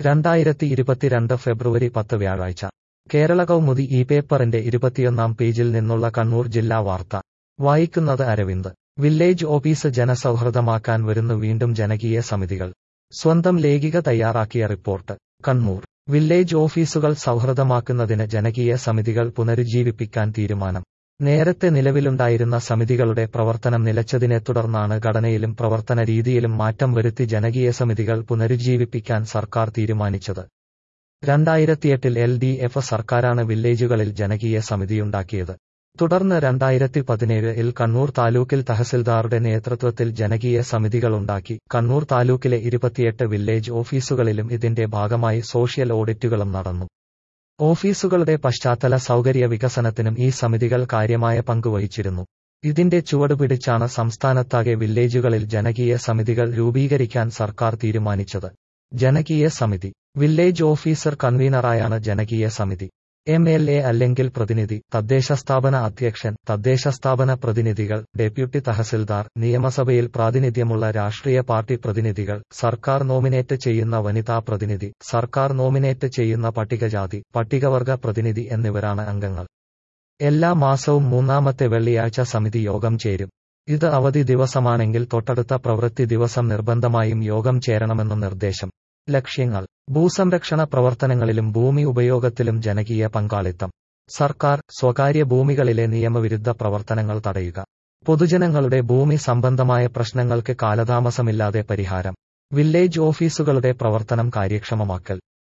രണ്ടായിരത്തി ഇരുപത്തിരണ്ട് ഫെബ്രുവരി പത്ത് വ്യാഴാഴ്ച കേരള കൗമുദി ഈ പേപ്പറിന്റെ ഇരുപത്തിയൊന്നാം പേജിൽ നിന്നുള്ള കണ്ണൂർ ജില്ലാ വാർത്ത വായിക്കുന്നത് അരവിന്ദ് വില്ലേജ് ഓഫീസ് ജനസൗഹൃദമാക്കാൻ വരുന്നു വീണ്ടും ജനകീയ സമിതികൾ സ്വന്തം ലേഖിക തയ്യാറാക്കിയ റിപ്പോർട്ട് കണ്ണൂർ വില്ലേജ് ഓഫീസുകൾ സൗഹൃദമാക്കുന്നതിന് ജനകീയ സമിതികൾ പുനരുജ്ജീവിപ്പിക്കാൻ തീരുമാനം നേരത്തെ നിലവിലുണ്ടായിരുന്ന സമിതികളുടെ പ്രവർത്തനം നിലച്ചതിനെ തുടർന്നാണ് ഘടനയിലും പ്രവർത്തന രീതിയിലും മാറ്റം വരുത്തി ജനകീയ സമിതികൾ പുനരുജ്ജീവിപ്പിക്കാൻ സർക്കാർ തീരുമാനിച്ചത് രണ്ടായിരത്തിയെട്ടിൽ എൽ ഡി എഫ് സർക്കാരാണ് വില്ലേജുകളിൽ ജനകീയ സമിതിയുണ്ടാക്കിയത് തുടർന്ന് രണ്ടായിരത്തി പതിനേഴിൽ കണ്ണൂർ താലൂക്കിൽ തഹസിൽദാറുടെ നേതൃത്വത്തിൽ ജനകീയ സമിതികളുണ്ടാക്കി കണ്ണൂർ താലൂക്കിലെ ഇരുപത്തിയെട്ട് വില്ലേജ് ഓഫീസുകളിലും ഇതിന്റെ ഭാഗമായി സോഷ്യൽ ഓഡിറ്റുകളും നടന്നു ഓഫീസുകളുടെ പശ്ചാത്തല സൗകര്യ വികസനത്തിനും ഈ സമിതികൾ കാര്യമായ പങ്കുവഹിച്ചിരുന്നു ഇതിന്റെ ചുവടുപിടിച്ചാണ് സംസ്ഥാനത്താകെ വില്ലേജുകളിൽ ജനകീയ സമിതികൾ രൂപീകരിക്കാൻ സർക്കാർ തീരുമാനിച്ചത് ജനകീയ സമിതി വില്ലേജ് ഓഫീസർ കൺവീനറായാണ് ജനകീയ സമിതി എം എൽ എ അല്ലെങ്കിൽ പ്രതിനിധി തദ്ദേശ സ്ഥാപന അധ്യക്ഷൻ തദ്ദേശ സ്ഥാപന പ്രതിനിധികൾ ഡെപ്യൂട്ടി തഹസിൽദാർ നിയമസഭയിൽ പ്രാതിനിധ്യമുള്ള രാഷ്ട്രീയ പാർട്ടി പ്രതിനിധികൾ സർക്കാർ നോമിനേറ്റ് ചെയ്യുന്ന വനിതാ പ്രതിനിധി സർക്കാർ നോമിനേറ്റ് ചെയ്യുന്ന പട്ടികജാതി പട്ടികവർഗ പ്രതിനിധി എന്നിവരാണ് അംഗങ്ങൾ എല്ലാ മാസവും മൂന്നാമത്തെ വെള്ളിയാഴ്ച സമിതി യോഗം ചേരും ഇത് അവധി ദിവസമാണെങ്കിൽ തൊട്ടടുത്ത പ്രവൃത്തി ദിവസം നിർബന്ധമായും യോഗം ചേരണമെന്നും നിർദ്ദേശം ലക്ഷ്യങ്ങൾ ഭൂസംരക്ഷണ പ്രവർത്തനങ്ങളിലും ഭൂമി ഉപയോഗത്തിലും ജനകീയ പങ്കാളിത്തം സർക്കാർ സ്വകാര്യ ഭൂമികളിലെ നിയമവിരുദ്ധ പ്രവർത്തനങ്ങൾ തടയുക പൊതുജനങ്ങളുടെ ഭൂമി സംബന്ധമായ പ്രശ്നങ്ങൾക്ക് കാലതാമസമില്ലാതെ പരിഹാരം വില്ലേജ് ഓഫീസുകളുടെ പ്രവർത്തനം കാര്യക്ഷമമാക്കൽ